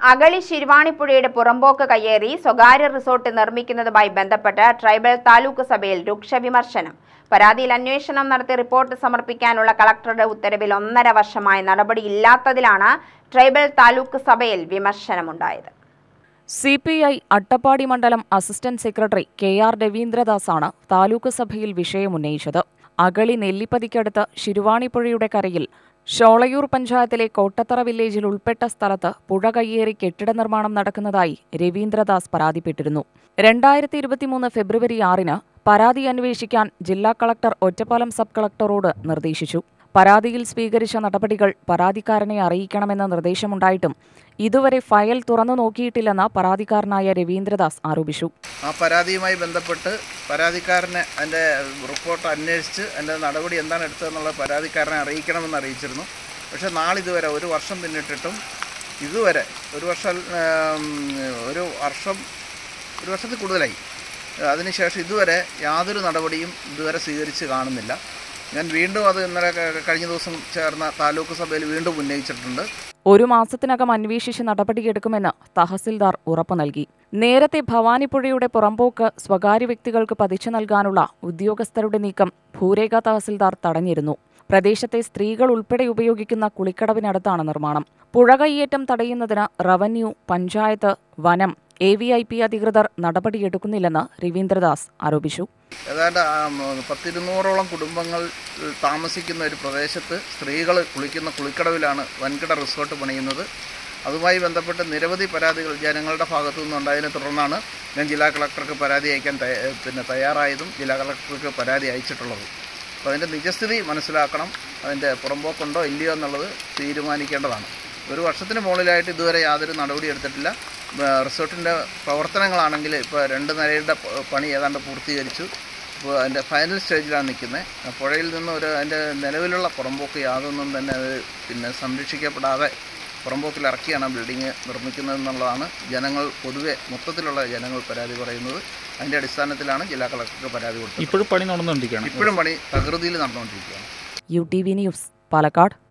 അഗളി ശിരുവാണിപ്പുഴയുടെ പുറമ്പോക്ക് കയ്യേറി സ്വകാര്യ റിസോർട്ട് നിർമ്മിക്കുന്നതുമായി ബന്ധപ്പെട്ട് ട്രൈബൽ താലൂക്ക് സഭയിൽ രൂക്ഷ വിമർശനം പരാതിയിൽ അന്വേഷണം നടത്തി റിപ്പോർട്ട് സമർപ്പിക്കാനുള്ള കളക്ടറുടെ ഉത്തരവിൽ ഒന്നര വർഷമായി നടപടിയില്ലാത്തതിലാണ് ട്രൈബൽ താലൂക്ക് സഭയിൽ വിമർശനമുണ്ടായത് സി പി ഐ അട്ടപ്പാടി മണ്ഡലം അസിസ്റ്റന്റ് സെക്രട്ടറി കെ ആർ രവീന്ദ്രദാസാണ് താലൂക്ക് സഭയിൽ വിഷയമുന്നയിച്ചത് അഗളി നെല്ലിപ്പതിക്കടുത്ത് ശിരുവാണിപ്പുഴയുടെ കരയിൽ ഷോളയൂർ പഞ്ചായത്തിലെ കോട്ടത്തറ വില്ലേജിൽ ഉൾപ്പെട്ട സ്ഥലത്ത് പുഴ കയ്യേറി കെട്ടിട നിർമ്മാണം നടക്കുന്നതായി രവീന്ദ്രദാസ് പരാതിപ്പെട്ടിരുന്നു രണ്ടായിരത്തി ഇരുപത്തിമൂന്ന് ഫെബ്രുവരി ആറിന് പരാതി അന്വേഷിക്കാൻ ജില്ലാ കളക്ടർ ഒറ്റപ്പാലം സബ് കളക്ടറോട് നിർദ്ദേശിച്ചു പരാതിയിൽ സ്വീകരിച്ച നടപടികൾ പരാതിക്കാരനെ അറിയിക്കണമെന്ന നിർദ്ദേശമുണ്ടായിട്ടും ഇതുവരെ ഫയൽ തുറന്നു നോക്കിയിട്ടില്ലെന്ന് പരാതിക്കാരനായ രവീന്ദ്രദാസ് ആരോപിച്ചു ആ പരാതിയുമായി ബന്ധപ്പെട്ട് പരാതിക്കാരനെ അതിൻ്റെ റിപ്പോർട്ട് അന്വേഷിച്ച് അതിൻ്റെ നടപടി എന്താണ് എടുത്തതെന്നുള്ള പരാതിക്കാരനെ അറിയിക്കണമെന്ന് അറിയിച്ചിരുന്നു പക്ഷേ നാളിതുവരെ ഒരു വർഷം പിന്നിട്ടിട്ടും ഇതുവരെ ഒരു വർഷം ഉം, ഒരു വർഷം ഒരു വർഷത്തിൽ കൂടുതലായി അതിനുശേഷം ഇതുവരെ യാതൊരു നടപടിയും ഇതുവരെ സ്വീകരിച്ച് കാണുന്നില്ല ഞാൻ വീണ്ടും അത് ഇന്നലെ ക- കഴിഞ്ഞ ദിവസം ചേർന്ന താലൂക്ക് സഭയിൽ വീണ്ടും ഉന്നയിച്ചിട്ടുണ്ട് ഒരു മാസത്തിനകം അന്വേഷിച്ച് നടപടിയെടുക്കുമെന്ന് തഹസിൽദാർ ഉറപ്പു നൽകി നേരത്തെ ഭവാനിപ്പുഴയുടെ പുറമ്പോക്ക് സ്വകാര്യ വ്യക്തികൾക്ക് പതിച്ചു നൽകാനുള്ള ഉദ്യോഗസ്ഥരുടെ നീക്കം ഭൂരേഖ തഹസിൽദാർ തടഞ്ഞിരുന്നു പ്രദേശത്തെ സ്ത്രീകൾ ഉൾപ്പെടെ ഉപയോഗിക്കുന്ന കുളിക്കടവിനടുത്താണ് നിർമ്മാണം പുഴ കയ്യേറ്റം തടയുന്നതിന് റവന്യൂ പഞ്ചായത്ത് വനം എ വി ഐ പി അധികൃതർ നടപടിയെടുക്കുന്നില്ലെന്ന് രവീന്ദ്രദാസ് ആരോപിച്ചു ഏതാണ്ട് ആ, ഉം, പത്തിരുന്നൂറോളം കുടുംബങ്ങൾ ഉം, താമസിക്കുന്ന ഒരു പ്രദേശത്ത് സ്ത്രീകൾ കുളിക്കുന്ന കുളിക്കടവിലാണ് വൻകിട റിസോർട്ട് പണിയുന്നത് അതുമായി ബന്ധപ്പെട്ട് നിരവധി പരാതികൾ ജനങ്ങളുടെ ഭാഗത്തു നിന്നുണ്ടായതിനെ തുടർന്നാണ് ഞാൻ ജില്ലാ കളക്ടർക്ക് പരാതി അയക്കാൻ തയ്യ- പിന്നെ തയ്യാറായതും ജില്ലാ കളക്ടർക്ക് പരാതി അയച്ചിട്ടുള്ളത് അപ്പോൾ അതിൻ്റെ നിജസ്ഥിതി മനസ്സിലാക്കണം അതിൻ്റെ പുറമ്പോക്കുണ്ടോ ഇല്ലയോ എന്നുള്ളത് തീരുമാനിക്കേണ്ടതാണ് ഒരു വർഷത്തിന് മുകളിലായിട്ട് ഇതുവരെ യാതൊരു നടപടി എടുത്തിട്ടില്ല ഏഹ് റിസോർട്ടിൻ്റെ പ്രവർത്തനങ്ങളാണെങ്കിൽ ഇപ്പോൾ രണ്ട് നിലയുടെ പ- പണി ഏതാണ്ട് പൂർത്തീകരിച്ചു ഇപ്പോൾ അതിൻ്റെ ഫൈനൽ സ്റ്റേജിലാണ് നിൽക്കുന്നത് പുഴയിൽ നിന്ന് ഒരു അതിൻ്റെ നിലവിലുള്ള പുറമ്പോക്ക് യാതൊന്നും തന്നെ അത് പിന്നെ സംരക്ഷിക്കപ്പെടാതെ പുറമ്പോക്കിൽ ഇറക്കിയാണ് ബിൽഡിങ് നിർമ്മിക്കുന്നത് എന്നുള്ളതാണ് ജനങ്ങൾ പൊതുവെ മൊത്തത്തിലുള്ള ജനങ്ങൾ പരാതി പറയുന്നത് അതിൻ്റെ അടിസ്ഥാനത്തിലാണ് ജില്ലാ കളക്ടർക്ക് പരാതി കൊടുത്തത് ഇപ്പോഴും പണി നടന്നുകൊണ്ടിരിക്കുകയാണ് ഇപ്പോഴും പണി തകൃതിയിൽ നടന്നുകൊണ്ടിരിക്കുകയാണ് U T V news Palakkad